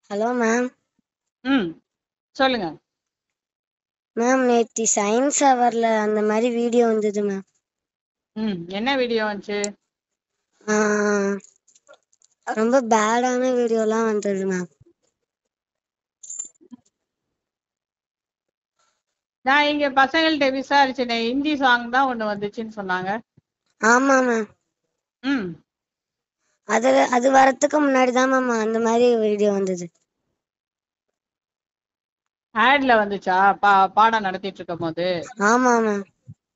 Hello ma'am ம் சொல்லுங்க ma'am நேத்தி சயின்ஸ் ஹவர்ல அந்த மாதிரி வீடியோ வந்தது மேம் ம் என்ன வீடியோ வந்துச்சு ரொம்ப பேடான வீடியோலாம் வந்தது மேம் நான் இங்க பசங்கள்ட்ட விசாரிச்சேனே ஹிந்தி சாங் தான் ஒண்ணு வந்துச்சுன்னு சொன்னாங்க ஆமா மேம் ம் அது அது வரத்துக்கு முன்னாடி தான் மேம் அந்த மாதிரி வீடியோ வந்தது ஆட்ல வந்துச்சா பா பாடம் நடத்திட்டு இருக்கும் போது ஆமா மேம்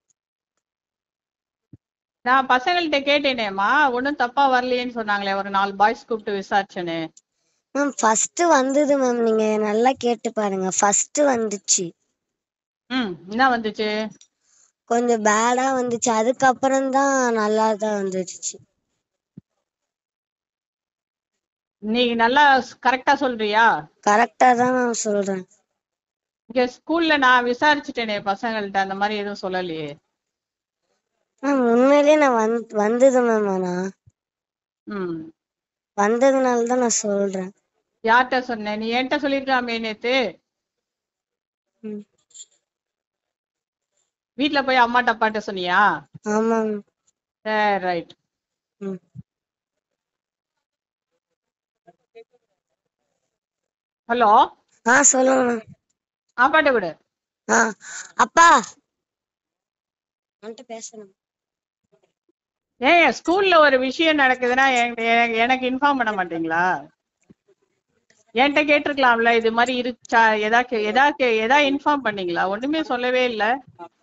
நான் பசங்கள்ட்ட கேட்டேனேம்மா ஒன்றும் தப்பா வரலையேன்னு சொன்னாங்களே ஒரு நாலு பாய்ஸ் கூப்பிட்டு விசாரிச்சேனே மேம் ஃபர்ஸ்ட் வந்தது மேம் நீங்க நல்லா கேட்டு பாருங்க ஃபர்ஸ்ட் வந்துச்சு ம் என்ன வந்துச்சு கொஞ்சம் பேடா வந்துச்சு அதுக்கப்புறம் தான் நல்லா தான் வந்துச்சு நீ நல்லா கரெக்டா சொல்றியா கரெக்டா தான் மேம் சொல்றேன் இங்க ஸ்கூல்ல நான் விசாரிச்சுட்டேனே பசங்கள்ட்ட அந்த மாதிரி எதுவும் சொல்லலையே மேம் உண்மையிலேயே நான் வந் வந்தது மேம் ஆனா ம் வந்ததுனால தான் நான் சொல்றேன் யார்கிட்ட சொன்னேன் நீ என்கிட்ட சொல்லிருக்கலாமே நேத்து ம். வீட்ல போய் அம்மாட்ட அப்பாட்ட சொன்னியா ஆமா மேம் சரி ரைட் ம். ஹலோ ஆ சொல்லுங்க மேம் அப்பாட்ட விடு ஆ அப்பா என்கிட்ட பேசணும் ஏன் ஸ்கூல்ல ஒரு விஷயம் நடக்குதுன்னா என்- எனக்கு- எனக்கு இன்ஃபார்ம் பண்ண மாட்டீங்களா என்கிட்ட கேட்டிருக்கலாம்ல இது மாதிரி இருச்சா எதா கே- எதா கே- எதா இன்ஃபார்ம் பண்ணீங்களா ஒண்ணுமே சொல்லவே இல்ல